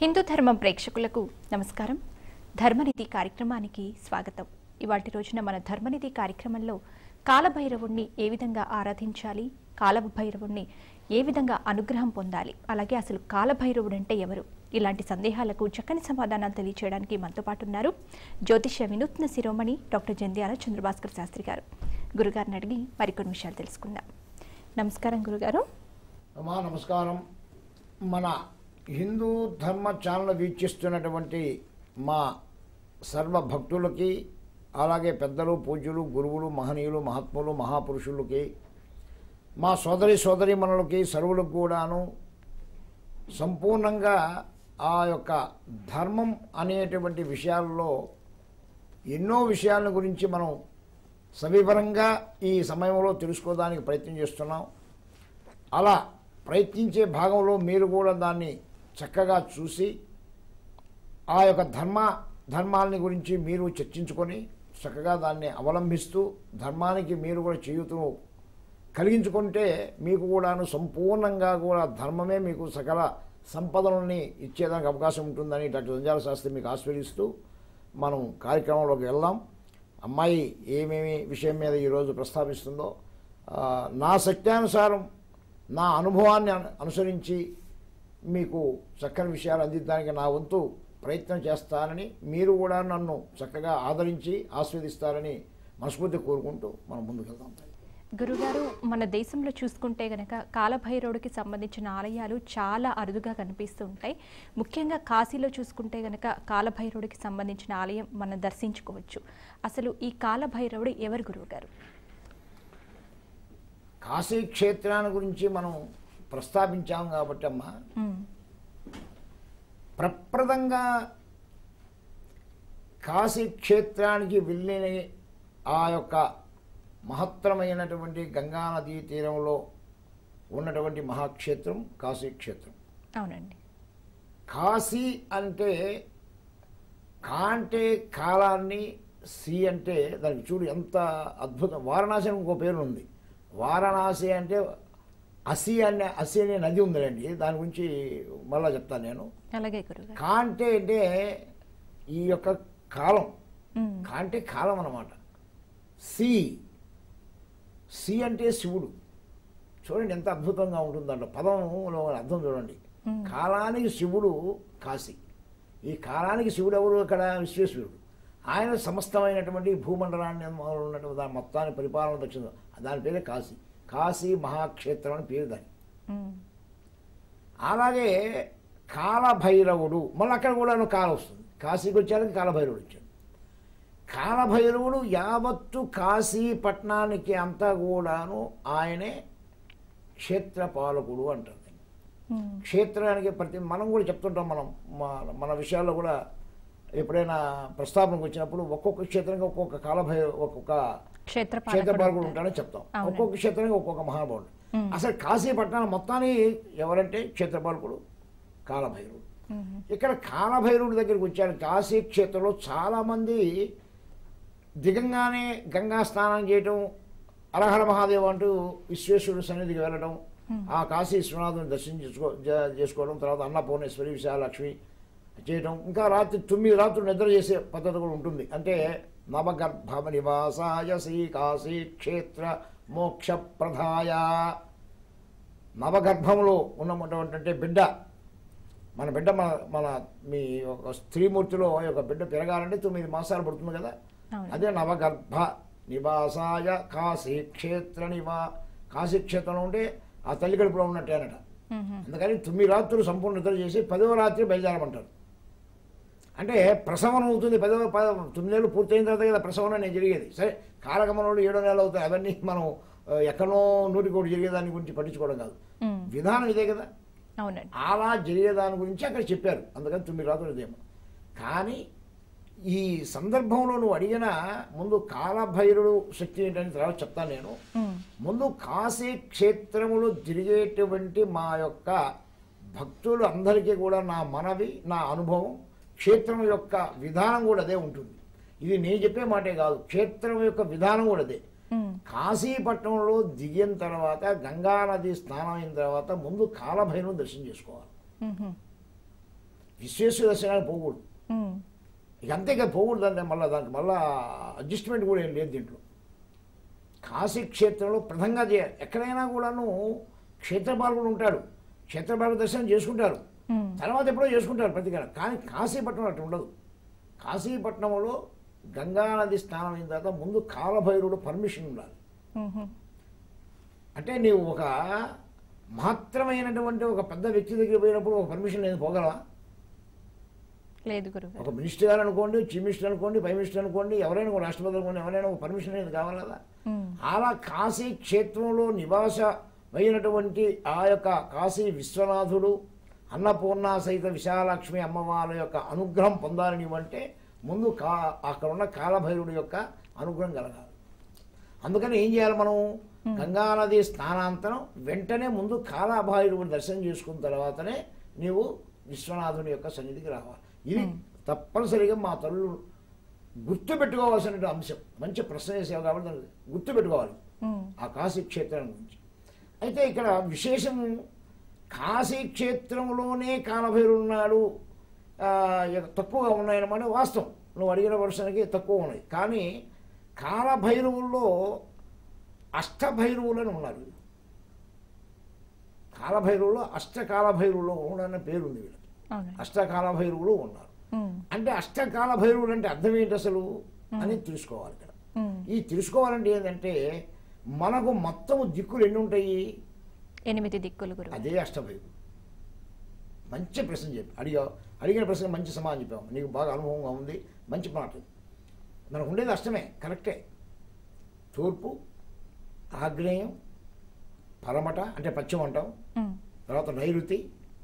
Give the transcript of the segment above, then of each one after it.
హిందూ ధర్మం ప్రేక్షకులకు నమస్కారం ధర్మనిధి కార్యక్రమానికి స్వాగతం ఇవాటి రోజున మన ధర్మనిధి కార్యక్రమంలో కాలభైరవుణ్ణి ఏ విధంగా ఆరాధించాలి కాలభైరవుణ్ణి ఏ విధంగా అనుగ్రహం పొందాలి అలాగే అసలు కాలభైరవుడు అంటే ఎవరు ఇలాంటి సందేహాలకు చక్కని సమాధానాలు తెలియచేయడానికి మనతో పాటు ఉన్నారు జ్యోతిష వినూత్న శిరోమణి డాక్టర్ జంధ్యాల చంద్రభాస్కర్ శాస్త్రి గారు గురుగారిని అడిగి మరికొన్ని విషయాలు తెలుసుకుందాం నమస్కారం గురుగారు అమ్మా నమస్కారం మన హిందూ ధర్మ ఛానల్ వీక్షిస్తున్నటువంటి మా సర్వ భక్తులకి అలాగే పెద్దలు పూజ్యులు గురువులు మహనీయులు మహాత్ములు మహాపురుషులకి మా సోదరి సోదరీమణులకి సర్వులకు కూడాను సంపూర్ణంగా ఆ యొక్క ధర్మం అనేటువంటి విషయాల్లో ఎన్నో విషయాల గురించి మనం సవివరంగా ఈ సమయంలో తెలుసుకోవడానికి ప్రయత్నం చేస్తున్నాం అలా ప్రయత్నించే భాగంలో మీరు కూడా దాన్ని చక్కగా చూసి ఆ యొక్క ధర్మ ధర్మాలని గురించి మీరు చర్చించుకొని చక్కగా దాన్ని అవలంబిస్తూ ధర్మానికి మీరు కూడా చేయుతూ కలిగించుకుంటే మీకు కూడాను సంపూర్ణంగా కూడా ధర్మమే మీకు సకల సంపదలని ఇచ్చేదానికి అవకాశం ఉంటుందని డాక్టర్ సంజాల శాస్త్రి మీకు ఆస్వాదిస్తూ మనం కార్యక్రమంలోకి వెళ్దాం అమ్మాయి ఏమేమి విషయం మీద ఈరోజు ప్రస్తావిస్తుందో ఆ, నా శక్త్యానుసారం నా అనుభవాన్ని అను- అనుసరించి మీకు చక్కని విషయాలు అందించడానికి నా వంతు ప్రయత్నం చేస్తానని మీరు కూడా నన్ను చక్కగా ఆదరించి ఆస్వాదిస్తారని మనస్ఫూర్తి కోరుకుంటూ మనం ముందుకు వెళ్దాం గురుగారు మన దేశంలో చూసుకుంటే గనక కాలభైరవుడికి సంబంధించిన ఆలయాలు చాలా అరుదుగా కనిపిస్తూ ఉంటాయి ముఖ్యంగా కాశీలో చూసుకుంటే గనక కాలభైరవుడికి సంబంధించిన ఆలయం మనం దర్శించుకోవచ్చు అసలు ఈ కాలభైరవుడు ఎవరు గురువుగారు కాశీ క్షేత్రాన్ని గురించి మనం ప్రస్తావించాం కాబట్టి అమ్మ మ్మ్. ప్రప్రదంగా కాశీ క్షేత్రానికి వెళ్ళిన ఆ యొక్క మహత్తరమైనటువంటి గంగానదీ తీరంలో ఉన్నటువంటి మహాక్షేత్రం కాశీ క్షేత్రం అవునండి కాశీ అంటే కా అంటే కాలాన్ని సి అంటే దానికి చూడు ఎంత అద్భుతం వారణాసి అని ఇంకో పేరు ఉంది వారణాసి అంటే అసి అనే అసి అనే నది ఉందండి దాని గురించి మళ్ళా చెప్తాను నేను అలాగే గురుగారు కా అంటే అంటే ఈ యొక్క కాలం మ్మ్. కా అంటే కాలం అన్నమాట సి సి అంటే శివుడు చూడండి ఎంత అద్భుతంగా ఉంటుందంట పదంలో అర్థం చూడండి మ్మ్. కాలానికి శివుడు కాశీ ఈ కాలానికి శివుడు ఎవరు అక్కడ విశ్వేశ్వరుడు ఆయన సమస్తమైనటువంటి భూమండలాన్ని మొదలు ఉన్నటువంటి దాని మొత్తాన్ని పరిపాలన దక్షిణ దాని పేరే కాశీ కాశీ మహాక్షేత్రం అని పేరు దాని మ్మ్. అలాగే కాలభైరవుడు మళ్ళీ అక్కడ కూడా కాలం వస్తుంది కాశీకి వచ్చాక కాలభైరవుడు వచ్చాడు కాలభైరవుడు యావత్తు కాశీ పట్టణానికి అంతా కూడాను ఆయనే క్షేత్రపాలకుడు అంటారు దీన్ని. మ్మ్. క్షేత్రానికి ప్రతి మనం కూడా చెప్తుంటాం మనం మన మన విషయాల్లో కూడా ఎప్పుడైనా ప్రస్తావనకు వచ్చినప్పుడు ఒక్కొక్క క్షేత్రానికి ఒక్కొక్క కాలభై ఒక్కొక్క క్షేత్రపాలకుడు క్షేత్రపాలకుడు ఉంటారు. ఉంటాడని చెప్తాం అవునండి. ఒక్కొక్క క్షేత్రానికి ఒక్కొక్క మహానుభావుడు మ్మ్. అసలు కాశీ పట్టణం మొత్తాన్ని ఎవరంటే క్షేత్రపాలకుడు కాలభైరవుడు మ్మ్. ఇక్కడ కాలభైరవుడి దగ్గరికి వచ్చారు కాశీ క్షేత్రంలో చాలామంది దిగంగానే గంగా స్నానం చేయటం అరహర మహాదేవ్ అంటూ విశ్వేశ్వరుడు సన్నిధికి వెళ్ళడం ఆ కాశీ విశ్వనాథుని దర్శనం చేసుకో జ- చేసుకోవడం తర్వాత అన్నపూర్ణేశ్వరి విశాలక్ష్మి చేయటం ఇంకా రాత్రి తొమ్మిది రాత్రులు నిద్ర చేసే పద్ధతి కూడా ఉంటుంది అంటే నవగర్భ నివాసాయ శ్రీ కాశీ క్షేత్ర మోక్ష ప్రధాయ నవగర్భంలో ఉన్నటువంటి అంటే బిడ్డ మన బిడ్డ మన మన మీ ఒక స్త్రీమూర్తిలో ఈ యొక్క బిడ్డ పెరగాలంటే తొమ్మిది మాసాలు పడుతుంది కదా అవును. అదే నవగర్భ నివాసాయ కాశీ క్షేత్ర నివా కాశీ క్షేత్రంలో ఉంటే ఆ తల్లి కడుపులో ఉన్నట్టేనట మ్మ్. అందుకని తొమ్మిది రాత్రులు సంపూర్ణ నిద్ర చేసి పదవ రాత్రి బయలుదేరమంటారు అంటే ప్రసవనం అవుతుంది పదవ పద తొమ్మిదేళ్ళు పూర్తయిన తర్వాత కదా ప్రసవనం అనేది జరిగేది సరే కాలగమనంలో ఏడో నెలలు అవుతాయి అవన్నీ మనం ఆ, ఎక్కడో నూటికి ఒకటి జరిగేదాని గురించి పట్టించుకోవడం కాదు మ్మ్. విధానం ఇదే కదా అవునండి అలా జరిగేదాని గురించి అక్కడ చెప్పారు అందుకని తొమ్మిది రాత్రులు ఇదేమో కానీ ఈ సందర్భంలో నువ్వు అడిగిన ముందు కాలభైరుడు శక్తి ఏంటని తర్వాత చెప్తాను నేను మ్మ్. ముందు కాశీ క్షేత్రములు తిరిగేటువంటి మా యొక్క భక్తులు అందరికీ కూడా నా మనవి నా అనుభవం క్షేత్రం యొక్క విధానం కూడా అదే ఉంటుంది ఇది నేను చెప్పే మాటే కాదు క్షేత్రం యొక్క విధానం కూడా అదే మ్మ్. కాశీపట్నంలో దిగిన తర్వాత గంగా నది స్నానం అయిన తర్వాత ముందు కాలభైరవం దర్శనం చేసుకోవాలి మ్మ్. విశ్వేశ్వర దర్శనానికి పోకూడదు ఉమ్, ఇక అంతే కదా పోకూడదు అంటే మళ్ళీ దానికి మళ్ళీ అడ్జస్ట్మెంట్ కూడా ఏం లేదు దీంట్లో కాశీ క్షేత్రంలో ప్రధానంగా చేయాలి ఎక్కడైనా కూడాను క్షేత్రపాలకుడు ఉంటాడు క్షేత్రపాలక దర్శనం చేసుకుంటారు ఉమ్, తర్వాత ఎప్పుడో చేసుకుంటారు ప్రతికారం కానీ కాశీపట్నం అట్లా ఉండదు కాశీపట్నంలో గంగా నది స్నానం అయిన తర్వాత ముందు కాలభైరుడు పర్మిషన్ ఉండాలి ఉహు, అంటే నీవు ఒక మహత్తరమైనటువంటి ఒక పెద్ద వ్యక్తి దగ్గర పోయినప్పుడు ఒక పర్మిషన్ లేదు పోగలవా లేదు గురుగారు ఒక మినిస్టర్ గారు అనుకోండి చీఫ్ మినిస్టర్ అనుకోండి ప్రైమ్ మినిస్టర్ అనుకోండి ఎవరైనా ఒక రాష్ట్రపతి అనుకోండి ఎవరైనా ఒక పర్మిషన్ అనేది కావాలి కదా ఉమ్, అలా కాశీ క్షేత్రంలో నివాస అయినటువంటి ఆ యొక్క కాశీ విశ్వనాథుడు అన్నపూర్ణ సహిత విశాలక్ష్మి అమ్మవారి యొక్క అనుగ్రహం పొందాలని అంటే ముందు కా అక్కడ ఉన్న కాలభైరుడి యొక్క అనుగ్రహం కలగాలి అందుకని ఏం చేయాలి మనం గంగానది స్నానాంతరం వెంటనే ముందు కాలభైరుడిని దర్శనం చేసుకున్న తర్వాతనే నీవు విశ్వనాథుని యొక్క సన్నిధికి రావాలి ఇది తప్పనిసరిగా మా తల్లు గుర్తు పెట్టుకోవాల్సిన అంశం మంచి ప్రశ్న చేసావు కాబట్టి దాన్ని గుర్తు పెట్టుకోవాలి ఉమ్, ఆ కాశీ క్షేత్రం గురించి అయితే ఇక్కడ విశేషం కాశీ క్షేత్రంలోనే కాలభైరుడు ఉన్నాడు ఆ, ఇక తక్కువగా ఉన్నాయన్నమాట వాస్తవం నువ్వు అడిగిన వర్షానికి తక్కువ ఉన్నాయి కానీ కాలభైరవుల్లో అష్టభైరవులని ఉన్నారు కాలభైరవుల్లో అష్టకాలభైరవులు అనే పేరు ఉంది వీళ్ళకి అవునండి అష్టకాలభైరవులు ఉన్నారు ఉమ్, అంటే అష్టకాలభైరవులు అంటే అర్థం ఏంటి అసలు అని తెలుసుకోవాలి ఇక్కడ ఉమ్, ఈ తెలుసుకోవాలంటే ఏంటంటే మనకు మొత్తం దిక్కులు ఎన్ని ఉంటాయి ఎనిమిది దిక్కులు గురువు అదే అష్టభైరు మంచి ప్రశ్న చెప్పి అడిగా అడిగిన ప్రశ్న మంచి సమాధానం చెప్పాము నీకు బాగా అనుభవంగా ఉంది మంచి మాట ఇది. మనకు ఉండేది అష్టమే కరెక్టే తూర్పు ఆగ్నేయం పరమట అంటే పశ్చిమ అంటాం ఉమ్, తర్వాత నైరుతి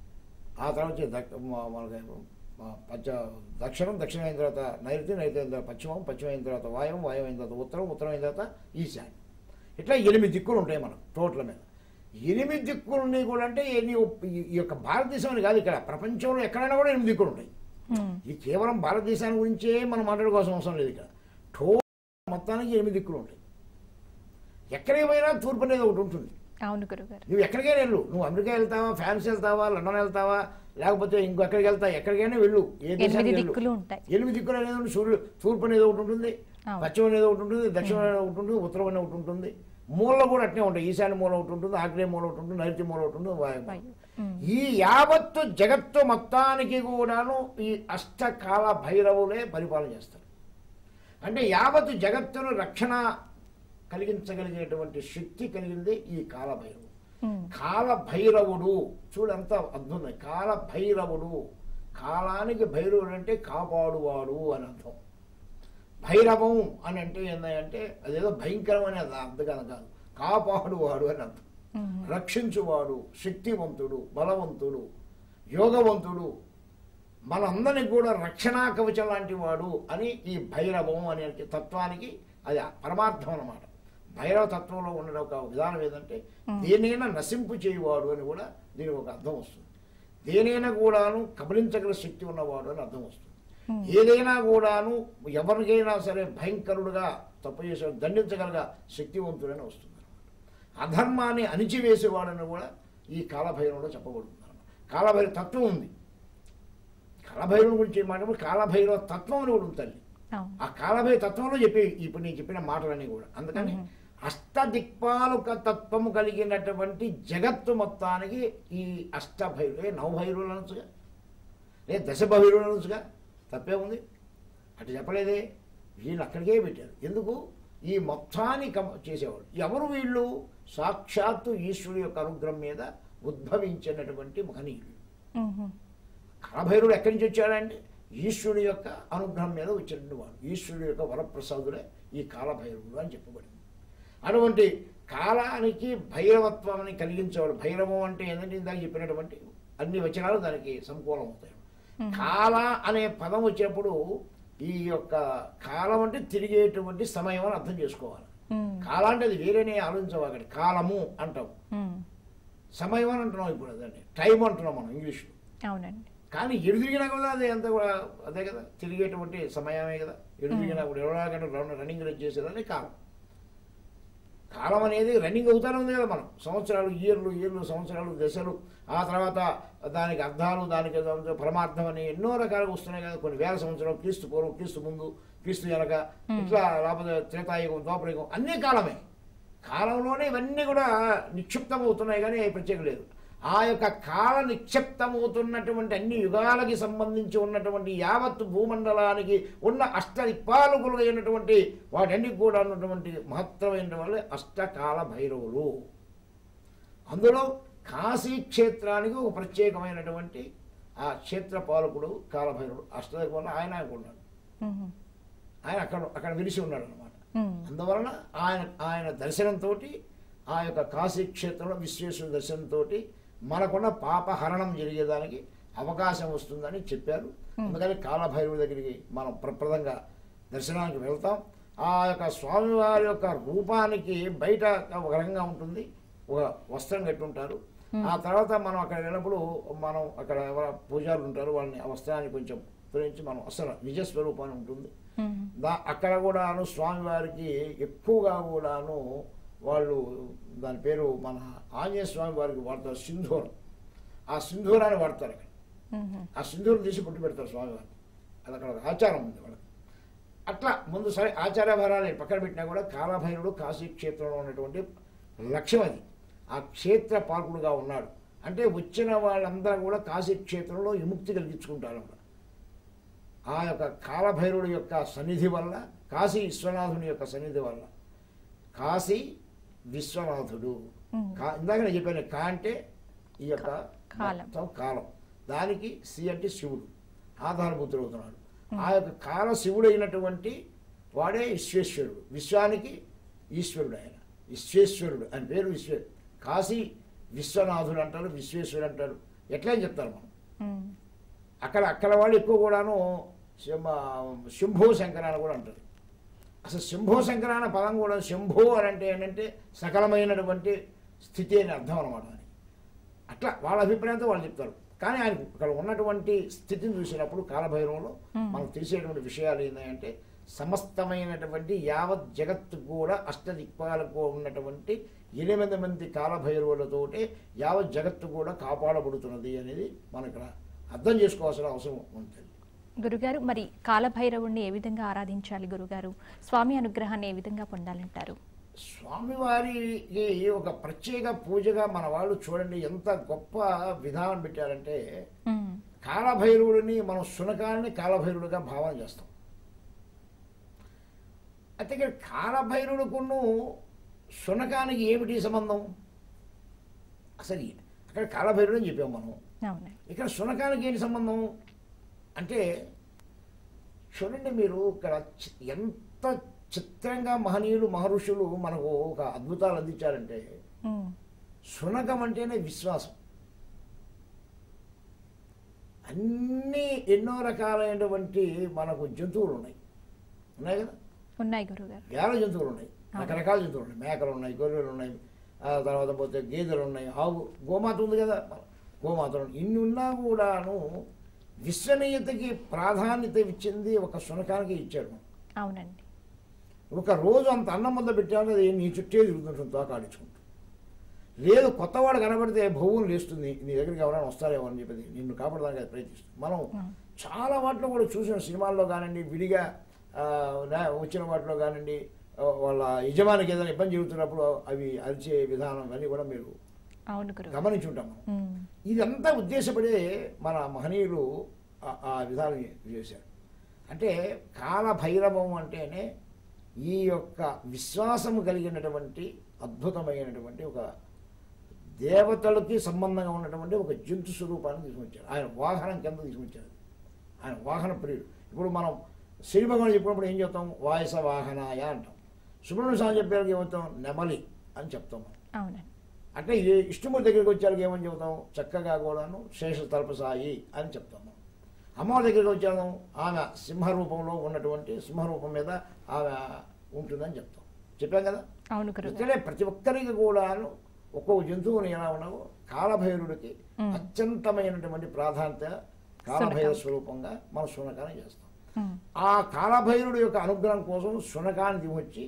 ఆ తర్వాత వచ్చి దక్ మా- మనకి మా పచ్చ దక్షిణం దక్షిణం అయిన తర్వాత నైరుతి నైరుతి అయిన తర్వాత పశ్చిమం పశ్చిమం అయిన తర్వాత వాయువం వాయువం అయిన తర్వాత ఉత్తరం ఉత్తరం అయిన తర్వాత ఈశాన్యం ఇట్లా ఎనిమిది దిక్కులు ఉంటాయి మనకు టోటల్ మీద ఎనిమిది దిక్కులు ఉన్నాయి కూడా అంటే ఈ- ఈ ఈ యొక్క భారతదేశం అని కాదు ఇక్కడ ప్రపంచంలో ఎక్కడైనా కూడా ఎనిమిది దిక్కులు ఉంటాయి ఉమ్, ఇది కేవలం భారతదేశాన్ని గురించే మనం మాట్లాడుకోవాల్సిన అవసరం లేదు ఇక్కడ టోటల్ మొత్తానికి ఎనిమిది దిక్కులు ఉంటాయి ఎక్కడికి పోయినా తూర్పు అనేది ఒకటి ఉంటుంది అవును గురుగారు నువ్వు ఎక్కడికైనా వెళ్ళు నువ్వు అమెరికా వెళ్తావా ఫ్రాన్స్ వెళ్తావా లండన్ వెళ్తావా లేకపోతే ఇంకో ఎక్కడికి వెళ్తావా ఎక్కడికైనా వెళ్ళు ఏ ఎనిమిది దేశానికి వెళ్ళు దిక్కులు ఉంటాయి ఎనిమిది దిక్కులు అనేది ఉంది. సూర్యుడు తూర్పు అనేది ఒకటి ఉంటుంది అవును. పశ్చిమ అనేది ఒకటి ఉంటుంది దక్షిణం అనేది ఒకటి ఉంటుంది ఉత్తరం అనేది ఒకటి ఉంటుంది మూలలో కూడా అట్నే ఉంటాయి ఈశాన్య మూల ఒకటి ఉంటుంది ఆగ్నేయ మూల ఒకటి ఉంటుంది నైరుతి మూల ఒకటి ఉంటుంది వాయు మూల. వాయు ఉమ్, ఈ యావత్తు జగత్తు మొత్తానికి కూడాను ఈ అష్టకాల భైరవులే పరిపాలన చేస్తారు అంటే యావత్తు జగత్తును రక్షణ కలిగించగలిగేటువంటి శక్తి కలిగింది ఈ కాలభైరవుడు ఉమ్, కాలభైరవుడు చూడంత అద్భుతం కాలభైరవుడు కాలానికి భైరవుడు అంటే కాపాడువాడు అని అర్థం భైరవం అని అంటే ఏంటంటే అదేదో భయంకరమైన అర్థం కాదు కాదు కాపాడువాడు అని అర్థం ఉమ్, రక్షించువాడు శక్తివంతుడు బలవంతుడు యోగవంతుడు మనందరికి కూడా రక్షణా కవచం లాంటి వాడు అని ఈ భైరవం అనే తత్వానికి అది పరమార్థం అన్నమాట భైరవ తత్వంలో ఉన్న ఒక విధానం ఏదంటే దేనైనా నశింపు చేయువాడు అని కూడా దీనికి ఒక అర్థం వస్తుంది దేనైనా కూడాను కబలించగల శక్తి ఉన్నవాడు అని అర్థం వస్తుంది ఏదైనా కూడాను ఎవరికైనా సరే భయంకరుడుగా తప్పు చేసే దండించగలగా శక్తివంతుడని వస్తుంది అధర్మాన్ని అణిచివేసేవాడని కూడా ఈ కాలభైరవంలో చెప్పబడుతుంది కాలభైరవ తత్వం ఉంది కాలభైరవం గురించి మాట్లాడు కాలభైరవ తత్వం అని కూడా ఉంది తల్లి అవును ఆ కాలభైరవ తత్వంలో చెప్పి ఇప్పుడు నేను చెప్పిన మాటలన్నీ కూడా అందుకని అష్టదిక్పాలుక తత్వము కలిగినటువంటి జగత్తు మొత్తానికి ఈ అష్టభైరులే నవభైరువులు అనొచ్చుగా లేదా దశభైరువులు అనొచ్చుగా తప్పే ఉంది అటు చెప్పలేదే వీళ్ళు అక్కడికే పెట్టారు ఎందుకు ఈ మొత్తాన్ని కమ చేసేవాడు ఎవరు వీళ్ళు సాక్షాత్తు ఈశ్వరుడు యొక్క అనుగ్రహం మీద ఉద్భవించినటువంటి మహనీయులు ఉమ్, కాలభైరుడు ఎక్కడి నుంచి వచ్చాడంటే ఈశ్వరుడు యొక్క అనుగ్రహం మీద వచ్చినటువంటి వాడు ఈశ్వరుడు యొక్క వరప్రసాదుడే ఈ కాలభైరవుడు అని చెప్పబడింది అటువంటి కాలానికి భైరవత్వాన్ని కలిగించేవాడు భైరవం అంటే ఏంటంటే ఇందాక చెప్పినటువంటి అన్ని వచనాలు దానికి సంకూలం అవుతాయి కాల అనే పదం వచ్చినప్పుడు ఈ యొక్క కాలం అంటే తిరిగేటువంటి సమయం అని అర్థం చేసుకోవాలి ఉమ్, కాలం అంటే అది వేరేనే ఆలోచించవాగండి కాలము అంటాం ఉమ్, సమయం అని అంటున్నాం ఇప్పుడు అదండి టైం అంటున్నాం మనం ఇంగ్లీష్లో అవునండి కానీ ఎడు తిరిగినా కూడా అదే అంతా కూడా అదే కదా తిరిగేటువంటి సమయమే కదా ఎడు తిరిగినా కూడా ఇరవై నాలుగు గంటలు రన్ రన్నింగ్ రేస్ చేసేదని కాలం కాలం అనేది రన్నింగ్ అవుతానే ఉంది కదా మనం సంవత్సరాలు ఇయర్లు ఇయర్లు సంవత్సరాలు దశలు ఆ తర్వాత దానికి అర్థాలు దానికి ఏదో పరమార్థం అని ఎన్నో రకాలుగా వస్తున్నాయి కదా కొన్ని వేల సంవత్సరాలు క్రీస్తు పూర్వం క్రీస్తు ముందు క్రీస్తు వెనక ఇట్లా లేకపోతే త్రేతాయుగం ద్వాపరయుగం అన్నీ కాలమే కాలంలోనే ఇవన్నీ కూడా నిక్షిప్తం అవుతున్నాయి కానీ ప్రత్యేకం లేదు ఆ యొక్క కాల నిక్షిప్తమవుతున్నటువంటి అన్ని యుగాలకి సంబంధించి ఉన్నటువంటి యావత్తు భూమండలానికి ఉన్న అష్టదిక్పాలకులు అయినటువంటి వాటన్ని కూడా ఉన్నటువంటి మహత్తరమైన వాళ్ళే అష్టకాల భైరవులు అందులో కాశీ క్షేత్రానికి ఒక ప్రత్యేకమైనటువంటి ఆ క్షేత్ర పాలకుడు కాలభైరవుడు అష్టదిక్పాలు ఆయన అనుకున్నాడు ఉమ్, ఆయన అక్కడ అక్కడ విలిసి ఉన్నాడు అనమాట ఉమ్, అందువలన ఆయన ఆయన దర్శనంతో ఆ యొక్క కాశీ క్షేత్రంలో విశ్వేశ్వర దర్శనంతో మనకున్న పాపహరణం జరిగేదానికి అవకాశం వస్తుందని చెప్పారు అందుకని కాలభైరవుడి దగ్గరికి మనం ప్రప్రదంగా దర్శనానికి వెళ్తాం ఆ యొక్క స్వామివారి యొక్క రూపానికి బయట ఒక రకంగా ఉంటుంది ఒక వస్త్రం కట్టుంటారు ఆ తర్వాత మనం అక్కడ వెళ్ళినప్పుడు మనం అక్కడ ఎవరు పూజారులు ఉంటారు వాళ్ళని ఆ వస్త్రాన్ని కొంచెం తొలగించి మనం అసలు నిజ స్వరూపాన్ని ఉంటుంది ఉమ్, దా అక్కడ కూడాను స్వామివారికి ఎక్కువగా కూడాను వాళ్ళు దాని పేరు మన ఆంజనేయ స్వామి వారికి వాడతారు సింధూరం ఆ సింధూరాన్ని వాడతారు అక్కడ ఉమ్, ఆ సింధూరం తీసి పుట్టి పెడతారు స్వామివారికి అది అక్కడ ఒక ఆచారం ఉంది వాళ్ళకి అట్లా ముందు సరే ఆచార భారాలు పక్కన పెట్టినా కూడా కాలభైరుడు కాశీ క్షేత్రంలో ఉన్నటువంటి లక్ష్యం అది ఆ క్షేత్ర పాలకుడుగా ఉన్నాడు అంటే వచ్చిన వాళ్ళందరూ కూడా కాశీ క్షేత్రంలో విముక్తి కలిగించుకుంటారు అన్నమాట ఆ యొక్క కాలభైరుడి యొక్క సన్నిధి వల్ల కాశీ విశ్వనాథుని యొక్క సన్నిధి వల్ల కాశీ విశ్వనాథుడు ఉమ్. కా ఇందాక నేను చెప్పాను కా అంటే ఈ యొక్క కాలం. మొత్తం కాలం దానికి సి అంటే శివుడు ఆధారభూతుడు అవుతున్నాడు ఆ యొక్క కాల శివుడు అయినటువంటి వాడే విశ్వేశ్వరుడు విశ్వానికి ఈశ్వరుడు ఆయన విశ్వేశ్వరుడు ఆయన పేరు విశ్వ కాశీ విశ్వనాథుడు అంటారు విశ్వేశ్వరుడు అంటారు ఎట్లా అని చెప్తారు మనం ఉమ్, అక్కడ అక్కడ వాళ్ళు ఎక్కువ కూడాను శంభ- శంభో శంకర అని కూడా అంటారు అసలు శంభో శంకర అనే పదం కూడా శంభో అని అంటే ఏంటంటే సకలమైనటువంటి స్థితి అని అర్థం అనమాట అని అట్లా వాళ్ళ అభిప్రాయంతో వాళ్ళు చెప్తారు కానీ ఆయన అక్కడ ఉన్నటువంటి స్థితిని చూసినప్పుడు కాలభైరవంలో Hmm. మనకు తెలిసేటువంటి విషయాలు ఏంటంటే సమస్తమైనటువంటి యావత్ జగత్తు కూడా అష్టదిక్పాలకు ఉన్నటువంటి ఎనిమిది మంది కాలభైరవులతోటే యావత్ జగత్తు కూడా కాపాడబడుతున్నది అనేది మనం ఇక్కడ అర్థం చేసుకోవాల్సిన అవసరం ఉంటుంది గురుగారు మరి కాలభైరవుణ్ణి ఏ విధంగా ఆరాధించాలి గురుగారు స్వామి అనుగ్రహాన్ని ఏ విధంగా పొందాలంటారు స్వామివారికి ఒక ప్రత్యేక పూజగా మన వాళ్ళు చూడండి ఎంత గొప్ప విధానం పెట్టారంటే ఉమ్, కాలభైరవుడిని మనం శునకాన్ని కాలభైరుడిగా భావన చేస్తాం అయితే ఇక్కడ కాలభైరుడుకును శునకానికి ఏమిటి సంబంధం అసలు ఈ- అక్కడ కాలభైరుడు అని చెప్పాం మనం అవునండి ఇక్కడ శునకానికి ఏంటి సంబంధం అంటే చూడండి మీరు ఇక్కడ చి- ఎంత చిత్రంగా మహనీయులు మహర్షులు మనకు ఒక అద్భుతాలు అందించారంటే ఉమ్, శునకం అంటేనే విశ్వాసం అన్నీ ఎన్నో రకాలైనటువంటి మనకు జంతువులు ఉన్నాయి ఉన్నాయి కదా ఉన్నాయి గురుగారు వేల జంతువులు ఉన్నాయి రకరకాల జంతువులు ఉన్నాయి మేకలు ఉన్నాయి గొర్రెలు ఉన్నాయి ఆ తర్వాత పోతే గేదెలు ఉన్నాయి ఆవు గోమాత ఉంది కదా గోమాత ఉన్నాయి. ఇన్ని ఉన్నా కూడాను విశ్వనీయతకి ప్రాధాన్యత ఇచ్చింది ఒక శునకానికి ఇచ్చాడు అవునండి ఒక రోజు అంత అన్నం ముద్ద పెట్టాను అది నీ చుట్టే తిరుగుతుంటుంది తోకాడించుకుంటూ లేదు కొత్తవాడు కనబడితే భూములు లేస్తుంది నీ దగ్గరికి ఎవరైనా వస్తారేమో అని చెప్పేది నిన్ను కాపాడడానికి అది ప్రయత్నిస్తుంది మనం ఉమ్, చాలా వాటిలో కూడా చూసిన సినిమాల్లో కానివ్వండి విడిగా ఆ, నా- వచ్చిన వాటిలో కానివ్వండి ఆ, వాళ్ళ యజమానికి ఏదైనా ఇబ్బంది జరుగుతున్నప్పుడు అవి అరిచే విధానం ఇవన్నీ కూడా మీరు అవును గురుగారు గమనించుంటాం మనం ఉమ్, ఇదంతా ఉద్దేశపడే మన మహనీయులు ఆ- ఆ విధానం చేశారు అంటే కాలభైరవం అంటేనే ఈ యొక్క విశ్వాసము కలిగినటువంటి అద్భుతమైనటువంటి ఒక దేవతలకి సంబంధంగా ఉన్నటువంటి ఒక జంతు స్వరూపాన్ని తీసుకొచ్చారు ఆయన వాహనం కింద తీసుకొచ్చారు ఆయన వాహన ప్రియుడు ఇప్పుడు మనం శ్రీ భగవాన్ చెప్పినప్పుడు ఏం చెప్తాం వాయస వాహనాయ అంటాం సుబ్రహ్మణ్య స్వామి చెప్పేవాళ్ళకి ఏమవుతాం నెమలి అని చెప్తాం మనం అవునండి అంటే ఈ ఇష్టమూర్తి దగ్గరికి వచ్చాక ఏమని చెబుతాం చక్కగా కూడాను శేష తలపసాయి అని చెప్తాం మనం అమ్మవారి దగ్గరికి వచ్చాము ఆమె సింహ రూపంలో ఉన్నటువంటి సింహ రూపం మీద ఆమె ఉంటుందని చెప్తాం చెప్పాం కదా అవును గురుగారు ఇక్కడే ప్రతి ఒక్కరికి కూడాను ఒక్కొక్క జంతువుని ఎలా ఉన్నావో కాలభైరుడికి మ్. అత్యంతమైనటువంటి ప్రాధాన్యత కాలభైర శునకం. స్వరూపంగా మనం శునకాన్ని చేస్తాం ఉమ్, ఆ కాలభైరుడు యొక్క అనుగ్రహం కోసం శునకాన్ని దిగొచ్చి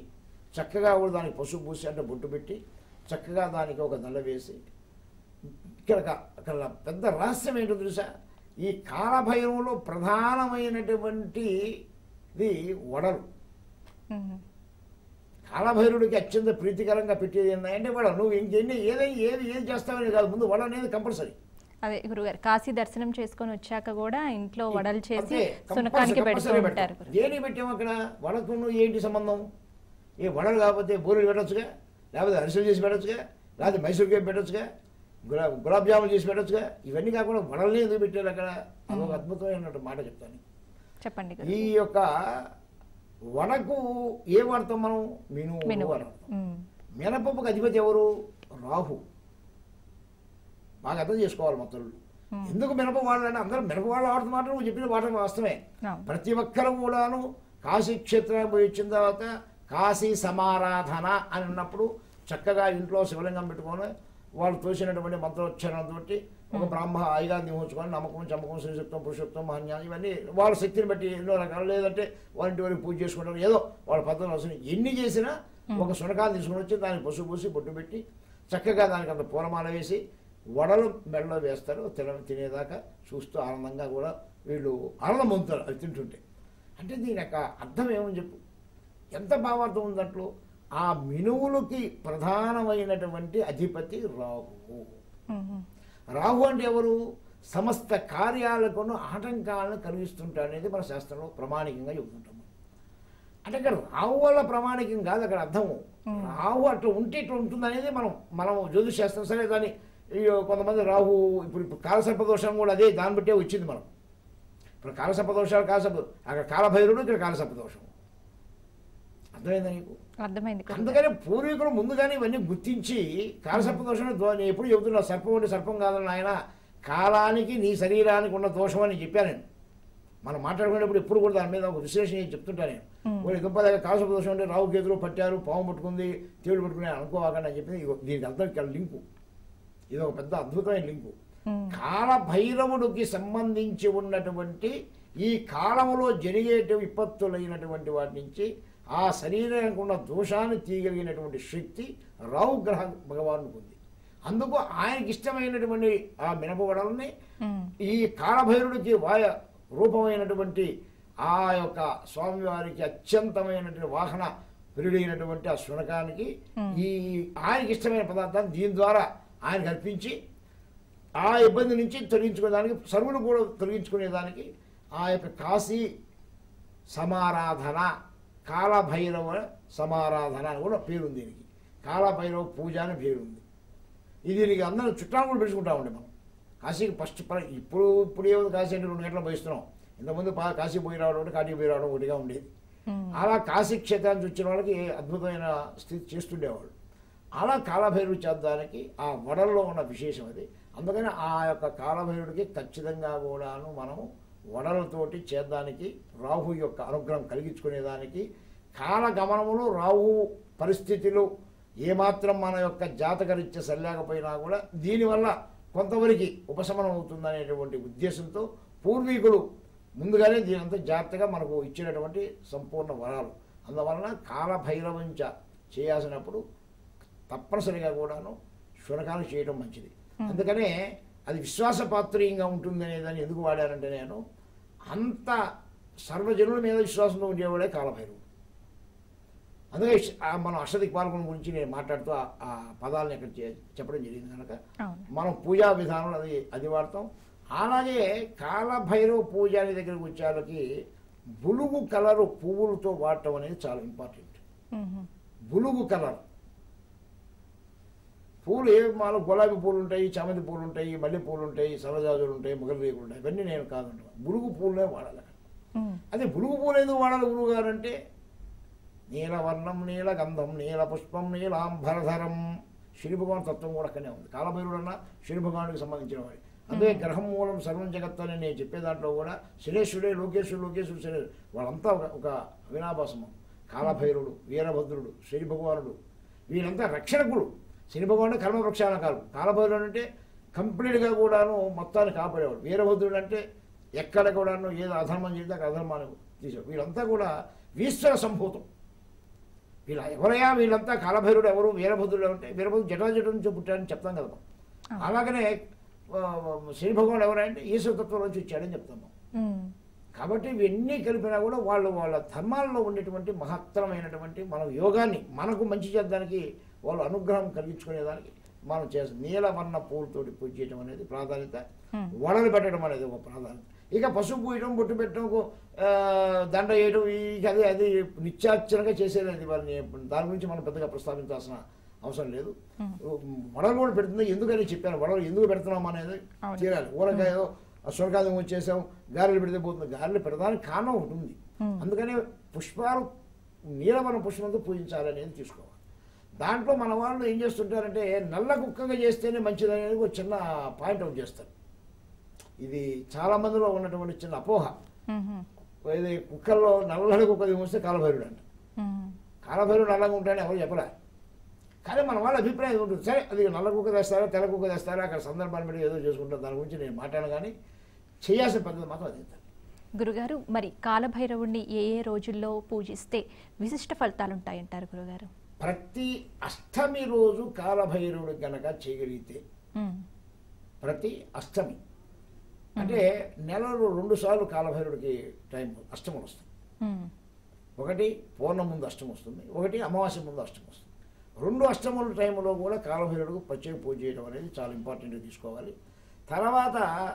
చక్కగా కూడా దానికి పసుపు పూసి అంటే బొట్టు పెట్టి చక్కగా దానికి ఒక దండ వేసి ఇక్కడ ఒక- అక్కడ పెద్ద రహస్యం ఏంటో తెలుసా ఈ కాలభైరవంలో ప్రధానమైనటువంటి ఇది వడలు ఉమ్. కాలభైరుడికి అత్యంత ప్రీతికరంగా పెట్టేది ఏంటంటే వడ నువ్వు ఇంకెన్ని ఏదైనా ఏది ఏది చేస్తావని కాదు ముందు వడ అనేది కంపల్సరీ అదే గురుగారు కాశీ దర్శనం చేసుకొని వచ్చాక కూడా ఇంట్లో వడలు చేసి అంతే, సునకానికి కంపల్సరీ- పెడుతూ కంపల్సరీ ఉంటారు పెడతాం. దేనికి పెట్టాము అక్కడ వడకు నువ్వు ఏంటి సంబంధం ఏ వడలు కాకపోతే బూరెలు పెట్టొచ్చుగా లేకపోతే అరిసెలు చేసి పెట్టొచ్చుగా లేకపోతే మైసూర్ కేక్ పెట్టొచ్చుగా గులాబ్ గులాబ్ జాములు చేసి పెట్టొచ్చుగా ఇవన్నీ కాకుండా వడల్ని ఎందుకు పెట్టారు అక్కడ అదొక అద్భుతమైనటువంటి మాట చెప్తాను చెప్పండి ఈ గురు యొక్క వడకు ఏ వాడతాం మనం మినుము మినుములు. వాడతాం ఉమ్. మినపప్పుకు అధిపతి ఎవరు రాహు బాగా అర్థం చేసుకోవాలి మొత్తం Hmm. ఎందుకు మినప వాడాలంటే అందరూ మినప వాళ్ళు వాడుతున్నమాట నువ్వు చెప్పిన మాట వాస్తవమే అవును. ప్రతి ఒక్కరు కూడాను కాశీ క్షేత్రానికి పోయి వచ్చిన తర్వాత కాశీ సమారాధన అని ఉన్నప్పుడు చక్కగా ఇంట్లో శివలింగం పెట్టుకొని వాళ్ళు తోసినటువంటి మంత్రోచ్చారణతో ఒక బ్రాహ్మ ఆయిగా నిమోచుకొని నమ్మకం చమ్మకం శ్రీశక్తం పురుషోత్తం మహన్యాలు ఇవన్నీ వాళ్ళ శక్తిని బట్టి ఎన్నో రకాలు లేదంటే వాళ్ళ ఇంటి వరకు పూజ చేసుకుంటారు ఏదో వాళ్ళ పద్ధతులు అవసరం ఎన్ని చేసినా ఒక సునకాన్ని తీసుకొని వచ్చి దానికి పసుపు పూసి బొట్టు పెట్టి చక్కగా దానికి అంత పూలమాల వేసి వడలు మెడలో వేస్తారు తిన తినేదాకా చూస్తూ ఆనందంగా కూడా వీళ్ళు ఆనందం పొందుతారు అవి తింటుంటే అంటే దీని యొక్క అర్థం ఏమని చెప్పు ఎంత భావార్థం ఉంది దాంట్లో ఆ మినువులకి ప్రధానమైనటువంటి అధిపతి రాహు ఉమ్. రాహు అంటే ఎవరు సమస్త కార్యాలకు ఆటంకాలను కలిగిస్తుంటాడు అనేది మన శాస్త్రంలో ప్రమాణికంగా చెబుతుంటాము అంటే ఇక్కడ రాహు వల్ల ప్రమాణికం కాదు అక్కడ అర్థము రాహు అట్లా ఉంటే ఇట్లా ఉంటుంది అనేది మనం మనం జ్యోతిష్ శాస్త్రం సరే దాన్ని ఈ కొంతమంది రాహు ఇప్పుడు ఇప్పుడు కాలసర్ప దోషం కూడా అదే దాన్ని బట్టే వచ్చింది మనం ఇప్పుడు కాలసర్ప దోషాలు కాలసర్ప అక్కడ కాలభైరుడు ఇక్కడ కాలసర్ప దోషం అర్థమైందా నీకు అర్థమైంది గురుగారు. అందుకని పూర్వీకులు ముందుగానే ఇవన్నీ గుర్తించి కాలసర్ప దోషం దో- నేను ఎప్పుడు చెబుతున్నా సర్పం అంటే సర్పం కాదని ఆయన కాలానికి నీ శరీరానికి ఉన్న దోషం అని చెప్పాను నేను మనం మాట్లాడుకునేటప్పుడు ఎప్పుడు కూడా దాని మీద ఒక విశ్లేషణ చేసి చెప్తుంటాను నేను వాళ్ళు దుంప దగ్గర కాలసర్ప దోషం అంటే రావు గేదెలు పట్టారు పాము పట్టుకుంది తేడు పట్టుకుని అనుకోవాలని అని చెప్పింది ఇగో దీనికి అంతా ఇక్కడ లింకు ఇది ఒక పెద్ద అద్భుతమైన లింకు ఉమ్. కాలభైరవుడికి సంబంధించి ఉన్నటువంటి ఈ కాలములో జరిగేటి విపత్తులైనటువంటి వాటి నుంచి ఆ శరీరానికి ఉన్న దోషాన్ని తీయగలిగినటువంటి శక్తి రావు గ్రహ భగవానుకు ఉంది అందుకు ఆయనకి ఇష్టమైనటువంటి ఆ మినపవడల్ని ఉమ్. ఈ కాలభైరుడికి వాయ రూపమైనటువంటి ఆ యొక్క స్వామివారికి అత్యంతమైనటువంటి వాహన ప్రియుడైనటువంటి ఆ శునకానికి ఈ ఆయనకి ఇష్టమైన పదార్థాన్ని దీని ద్వారా ఆయనకు అర్పించి ఆ ఇబ్బంది నుంచి తొలగించుకోవడానికి సర్వులు కూడా తొలగించుకునేదానికి ఆ యొక్క కాశీ సమారాధన కాలభైరవ సమారాధన అని కూడా పేరుంది దీనికి కాలభైరవ పూజ అని పేరుంది ఇది దీనికి అందరం చుట్టాలు కూడా పెంచుకుంటామండి మనం కాశీకి ఫస్ట్ ప్ర- ఇప్పుడు ఇప్పుడు ఏమో కాశీ అంటే రెండు గంటలు పోయిస్తున్నాం ఇంతకుముందు పా- కాశీ పోయి రావడం ఒకటి కాటికి పోయి రావడం ఒకటిగా ఉండేది ఉమ్. అలా కాశీ క్షేత్రానికి వచ్చిన వాళ్ళకి అద్భుతమైన స్థితి చేస్తుండేవాళ్ళు అలా కాలభైరుడు చేద్దానికి ఆ వడల్లో ఉన్న విశేషం అది అందుకని ఆ యొక్క కాలభైరుడికి ఖచ్చితంగా కూడాను మనము వడలతోటి చేద్దానికి రాహు యొక్క అనుగ్రహం కలిగించుకునేదానికి కాలగమనములు రాహు పరిస్థితులు ఏమాత్రం మన యొక్క జాతకరీత్య సరిలేకపోయినా కూడా దీనివల్ల కొంతవరకు ఉపశమనం అవుతుందనేటువంటి ఉద్దేశంతో పూర్వీకులు ముందుగానే దీనంతా జాగ్రత్తగా మనకు ఇచ్చినటువంటి సంపూర్ణ వరాలు అందువలన కాలభైరవంచ చేయాల్సినప్పుడు తప్పనిసరిగా కూడాను శునకాలు చేయడం మంచిది అందుకనే అది విశ్వాసపాత్రీయంగా ఉంటుంది అనేదాన్ని ఎందుకు వాడానంటే నేను అంత సర్వజనుల మీద విశ్వాసంతో ఉండేవాడే కాలభైరవుడు అందుకే ఇష్- ఆ మనం అష్టదిక్ పాల్గొన గురించి నేను మాట్లాడుతూ ఆ- ఆ పదాలను ఇక్కడ చే- చెప్పడం జరిగింది కనుక అవును మనం పూజా విధానం అది అది వాడతాం అలాగే కాలభైరవ పూజ అనే దగ్గరికి వచ్చేళ్ళకి బులుగు కలరు పువ్వులతో వాడటం అనేది చాలా ఇంపార్టెంట్ ఉమ్. బులుగు కలర్ పూలు ఏ మాలో గులాబీ పూలు ఉంటాయి చామంతి పూలు ఉంటాయి మల్లె పూలు ఉంటాయి సరజాజులు ఉంటాయి మొగల రేకులు ఉంటాయి ఇవన్నీ నేను కాదంటున్నాను బులుగు పూలనే వాడాలి అక్కడ ఉమ్. అదే బులుగు పూలు ఎందుకు వాడాలి గురువు గారు అంటే నీలవర్ణం నీలగంధం నీల పుష్పం నీలాంబరధరం శని భగవాన్ తత్వం కూడా అక్కడనే ఉంది కాలభైరుడు అన్న శని భగవానుడికి సంబంధించిన వాడి అదే గ్రహం మూలం సర్వం జగత్తు అని నేను చెప్పే దాంట్లో కూడా శనేశ్వరుడే లోకేశ్వరుడు లోకేశ్వరుడు శని వాళ్ళంతా ఒక ఒక అవినాభాసము కాలభైరుడు వీరభద్రుడు శని భగవానుడు వీళ్ళంతా రక్షణకులు శని భగవానుడు కర్మ ప్రక్షాళకాలు కాలభైరుడు అంటే కంప్లీట్గా కూడాను మొత్తాన్ని కాపాడేవాడు వీరభద్రుడు అంటే ఎక్కడ కూడాను ఏదో అధర్మం చేస్తే అక్కడ అధర్మాన్ని తీసేవాడు వీళ్ళంతా కూడా ఈశ్వర సంభూతం వీళ్ళ ఎవరయ్యా వీళ్ళంతా కాలభైరుడు ఎవరు వీరభద్రుడు అంటే వీరభద్రుడు జటాజటు నుంచి పుట్టాడని చెప్తాం కదా మనం. అవును. అలాగనే ఆ, శ్రీ భగవాన్ ఎవరంటే ఈశ్వరతత్వం నుంచి వచ్చాడని చెప్తాం మనం. ఉమ్, కాబట్టి ఇవన్నీ కలిపినా కూడా వాళ్ళు వాళ్ళ ధర్మాల్లో ఉండేటువంటి మహత్తరమైనటువంటి మన యోగాన్ని మనకు మంచి చేద్దానికి వాళ్ళు అనుగ్రహం కలిగించుకునేదానికి మనం చేస్తాం నీలవర్ణ పూలతోటి పూజ చేయడం అనేది ప్రాధాన్యత Hmm. వడలు పెట్టడం అనేది ఒక ప్రాధాన్యత ఇక పసుపు పూయడం బొట్టు పెట్టడం ఆ, దండ వేయడం ఈ అది అది నిత్యార్చనగా చేసేది అది వాళ్ళని దాని గురించి మనం పెద్దగా ప్రస్తావించాల్సిన అవసరం లేదు Hmm. వడలు కూడా పెడుతుంది ఎందుకని చెప్పాను వడలు ఎందుకు పెడుతున్నాం అనేది అవును. తీరాలి ఊరగాయ సొరకాయలు వచ్చేసాం గారెలు పెడితే పోతుంది గారెలు పెడదానికి కారణం ఒకటి ఉంది Hmm. అందుకని పుష్పాలు నీలవన పుష్పంతో పూజించాలి అనేది తీసుకోవాలి దాంట్లో మన వాళ్ళు ఏం చేస్తుంటారంటే నల్ల కుక్కగా చేస్తేనే మంచిది అనేది ఒక చిన్న పాయింట్ అవుట్ చేస్తారు ఇది చాలా మందిలో ఉన్నటువంటి చిన్న అపోహ ఉమ్, ఇది కుక్కల్లో నల్లడి కుక్క దిగొస్తే కాలభైరుడు అంట ఉమ్, కాలభైరుడు నల్లగా ఉంటాడని ఎవరు చెప్పలే కానీ మన వాళ్ళ అభిప్రాయం ఉంటుంది సరే అది నల్ల కుక్క తెస్తారా తెల్ల కుక్క తెస్తారా అక్కడ సందర్భాన్ని బట్టి ఏదో చేసుకుంటారు దాని గురించి నేను మాట్లాడను కానీ చేయాల్సిన పద్ధతి మాత్రం అది గురుగారు మరి కాలభైరవుణ్ణి ఏ ఏ రోజుల్లో పూజిస్తే విశిష్ట ఫలితాలు ఉంటాయంటారు గురుగారు ప్రతి అష్టమి రోజు కాలభైరవుడు గనక చేయగలిగితే ఉమ్, ప్రతి అష్టమి అంటే నెలలో రెండు సార్లు కాలభైరుడికి టైం అష్టమం వస్తుంది ఉమ్, ఒకటి పూర్ణం ముందు అష్టం వస్తుంది ఒకటి అమావాస్య ముందు అష్టం వస్తుంది రెండు అష్టముల టైంలో కూడా కాలభైరుడికి ప్రత్యేక పూజ చేయడం అనేది చాలా ఇంపార్టెంట్గా తీసుకోవాలి తర్వాత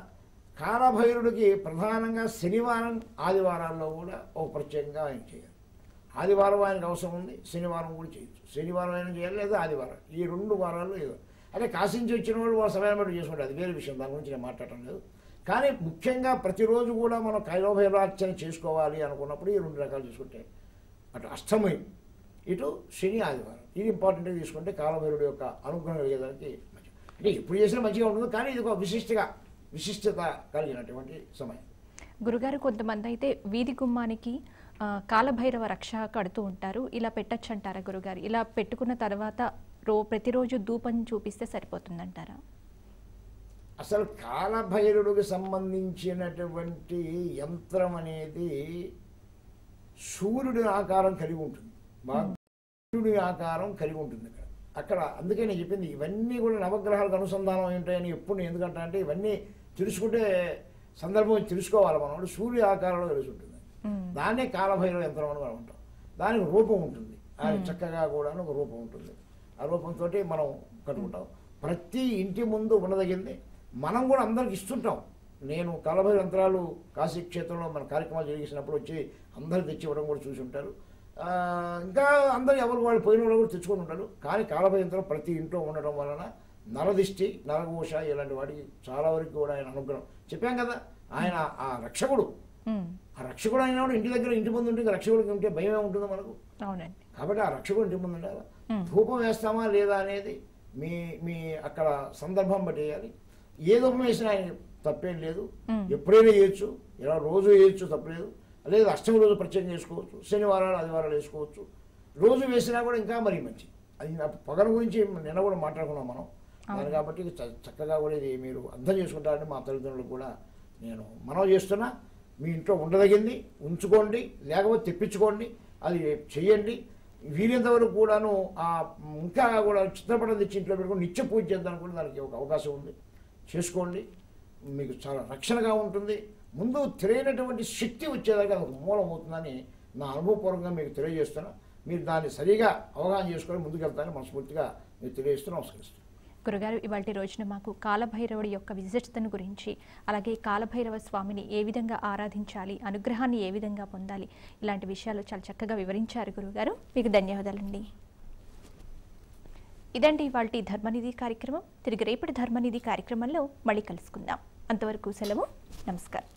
కాలభైరుడికి ప్రధానంగా శనివారం ఆదివారాల్లో కూడా ఒక ప్రత్యేకంగా ఆయన చేయాలి ఆదివారం ఆయనకు అవసరం ఉంది శనివారం కూడా చేయొచ్చు శనివారం అయినా చేయాలి లేదా ఆదివారం ఈ రెండు వారాల్లో ఏదో అంటే కాశీ నుంచి వచ్చిన వాళ్ళు వాళ్ళ సమయం బట్టి చేసుకుంటారు అది వేరే విషయం దాని గురించి నేను మాట్లాడటం లేదు కానీ ముఖ్యంగా ప్రతిరోజు కూడా మనం కైలోభైరార్చన చేసుకోవాలి అనుకున్నప్పుడు ఈ రెండు రకాలు చేసుకుంటే అటు అష్టమి ఇటు శని ఆదివారం ఇది ఇంపార్టెంట్గా తీసుకుంటే కాలభైరుడు యొక్క అనుగ్రహం కలిగేదానికి మంచి అంటే ఎప్పుడు చేసినా మంచిగా ఉంటుంది కానీ ఇది ఒక విశిష్టగా విశిష్టత కలిగినటువంటి సమయం గురుగారు కొంతమంది అయితే వీధి గుమ్మానికి ఆ, కాలభైరవ రక్ష కడుతూ ఉంటారు ఇలా పెట్టచ్చు అంటారా గురుగారు ఇలా పెట్టుకున్న తర్వాత రో ప్రతిరోజు ధూపం చూపిస్తే సరిపోతుందంటారా అసలు కాలభైరుడికి సంబంధించినటువంటి యంత్రం అనేది సూర్యుడి ఆకారం కలిగి ఉంటుంది బాగా సూర్యుడి ఆకారం కలిగి ఉంటుంది ఇక్కడ అక్కడ అందుకే నేను చెప్పింది ఇవన్నీ కూడా నవగ్రహాలకు అనుసంధానం అయి ఉంటాయని ఎప్పుడు నేను ఎందుకంటా అంటే ఇవన్నీ తెలుసుకుంటే సందర్భం తెలుసుకోవాలి మనం అంటే సూర్య ఆకారంలో తెలిసి ఉంటుంది ఉమ్, దాన్నే కాలభైరవ యంత్రం అని మనం అంటాం దానికి రూపం ఉంటుంది ఆయన చక్కగా కూడా ఒక రూపం ఉంటుంది ఆ రూపంతో మనం కట్టుకుంటాం ప్రతి ఇంటి ముందు ఉండదగింది మనం కూడా అందరికి ఇస్తుంటాం నేను కాలభైరవ యంత్రాలు కాశీ క్షేత్రంలో మన కార్యక్రమాలు జరిగినప్పుడు వచ్చి అందరు తెచ్చి ఇవ్వడం కూడా చూసి ఉంటారు ఆ, ఇంకా అందరు ఎవరు వాళ్ళు పోయిన వాళ్ళు కూడా తెచ్చుకొని ఉంటారు కానీ కాలభైరవ యంత్రం ప్రతి ఇంట్లో ఉండడం వలన నరదిష్టి నరఘోష ఇలాంటి వాటికి చాలా వరకు కూడా ఆయన అనుగ్రహం చెప్పాం కదా ఆయన ఆ రక్షకుడు ఉమ్, ఆ రక్షకుడు అయినప్పుడు ఇంటి దగ్గర ఇంటి ముందు ఉంటే ఇంకా రక్షకుడికి ఉంటే భయమే ఉంటుందో మనకు అవునండి కాబట్టి ఆ రక్షకుడు ఇంటి ముందు ఉండాలి Hmm. ధూపం వేస్తామా లేదా అనేది మీ మీ అక్కడ సందర్భం బట్టి వేయాలి ఏ ధూపం వేసినా ఆయన తప్పేం లేదు Hmm. ఎప్పుడైనా వేయచ్చు ఇలా రోజు వేయచ్చు తప్పలేదు లేదు అష్టమి రోజు ప్రత్యేకం చేసుకోవచ్చు శనివారాలు ఆదివారాలు వేసుకోవచ్చు రోజు వేసినా కూడా ఇంకా మరీ మంచి అది నా పగల గురించి నిన్న కూడా మాట్లాడుకున్నాం మనం దాని కాబట్టి చ- చక్కగా కూడా ఇది మీరు అర్థం చేసుకుంటారని మా తల్లిదండ్రులకు కూడా నేను మనవి చేస్తున్నా మీ ఇంట్లో ఉండదగింది ఉంచుకోండి లేకపోతే తెప్పించుకోండి అది చెయ్యండి వీలైనంత వరకు కూడాను ఆ ఇంకా కూడా చిత్రపటం తెచ్చి ఇంట్లో పెట్టుకుని నిత్య పూజ చేద్దాం కూడా దానికి ఒక అవకాశం ఉంది చేసుకోండి మీకు చాలా రక్షణగా ఉంటుంది ముందు తెలియనటువంటి శక్తి వచ్చేదాకా అది ఒక మూలం అవుతుందని నా అనుభవపూర్వకంగా మీకు తెలియజేస్తున్నా మీరు దాన్ని సరిగా అవగాహన చేసుకొని ముందుకెళ్తారని మనస్ఫూర్తిగా మీకు తెలియజేస్తూ నమస్కరిస్తున్నాను గురుగారు ఇవాళ రోజున మాకు కాలభైరవుడి యొక్క విశిష్టతను గురించి అలాగే కాలభైరవ స్వామిని ఏ విధంగా ఆరాధించాలి అనుగ్రహాన్ని ఏ విధంగా పొందాలి ఇలాంటి విషయాలు చాలా చక్కగా వివరించారు గురుగారు మీకు ధన్యవాదాలండి ఇదండి ఇవాళ ధర్మనిధి కార్యక్రమం తిరిగి రేపటి ధర్మనిధి కార్యక్రమంలో మళ్ళీ కలుసుకుందాం అంతవరకు సెలవు నమస్కారం